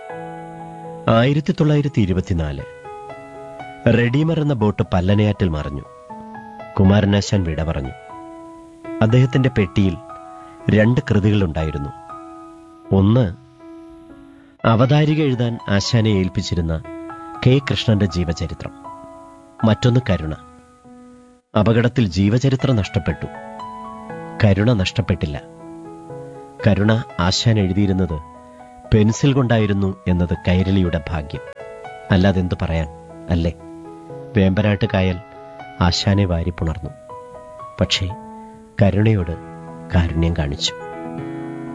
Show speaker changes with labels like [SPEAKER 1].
[SPEAKER 1] ആയിരത്തി തൊള്ളായിരത്തി ഇരുപത്തിനാല് റെഡീമർ എന്ന ബോട്ട് പല്ലനയാറ്റിൽ മറിഞ്ഞു കുമാരനാശാൻ വിട പറഞ്ഞു അദ്ദേഹത്തിന്റെ പെട്ടിയിൽ രണ്ട് കൃതികളുണ്ടായിരുന്നു ഒന്ന് അവതാരിക എഴുതാൻ ആശാനെ ഏൽപ്പിച്ചിരുന്ന കെ കൃഷ്ണന്റെ ജീവചരിത്രം മറ്റൊന്ന് കരുണ അപകടത്തിൽ ജീവചരിത്രം നഷ്ടപ്പെട്ടു കരുണ നഷ്ടപ്പെട്ടില്ല കരുണ ആശാൻ എഴുതിയിരുന്നത് പെൻസിൽ കൊണ്ടായിരുന്നു എന്നത് കൈരളിയുടെ ഭാഗ്യം അല്ലാതെന്തു പറയാൻ അല്ലേ വേമ്പനാട്ട് കായൽ ആശാനെ വാരിപ്പുണർന്നു പക്ഷേ കരുണയോട് കാരുണ്യം കാണിച്ചു